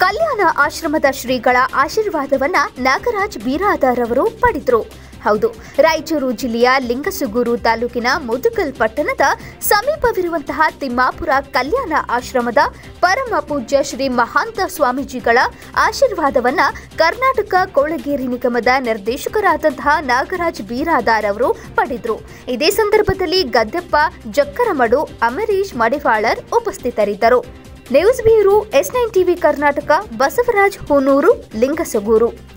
ಕಲ್ಯಾಣ ಆಶ್ರಮದ ಶ್ರೀಗಳ ಆಶೀರ್ವಾದವನ್ನ ನಾಗರಾಜ್ ಬೀರಾದಾರ್ ಅವರು ಪಡೆದರು ಹೌದು ರಾಯಚೂರು ಜಿಲ್ಲೆಯ ಲಿಂಗಸುಗೂರು ತಾಲೂಕಿನ ಮುದುಗಲ್ ಪಟ್ಟಣದ ಸಮೀಪವಿರುವಂತಹ ತಿಮ್ಮಾಪುರ ಕಲ್ಯಾಣ ಆಶ್ರಮದ ಪರಮ ಪೂಜ್ಯ ಶ್ರೀ ಮಹಾಂತ ಸ್ವಾಮೀಜಿಗಳ ಆಶೀರ್ವಾದವನ್ನ ಕರ್ನಾಟಕ ಕೊಳಗೇರಿ ನಿಗಮದ ನಿರ್ದೇಶಕರಾದಂತಹ ನಾಗರಾಜ್ ಬೀರಾದಾರ್ ಅವರು ಪಡೆದರು ಇದೇ ಸಂದರ್ಭದಲ್ಲಿ ಗದ್ದೆಪ್ಪ ಜಕ್ಕರಮಡು ಅಮರೀಶ್ ಮಡಿವಾಳರ್ ಉಪಸ್ಥಿತರಿದ್ದರು news bureau S nine TV Karnataka Basavaraj Hunur Lingasugur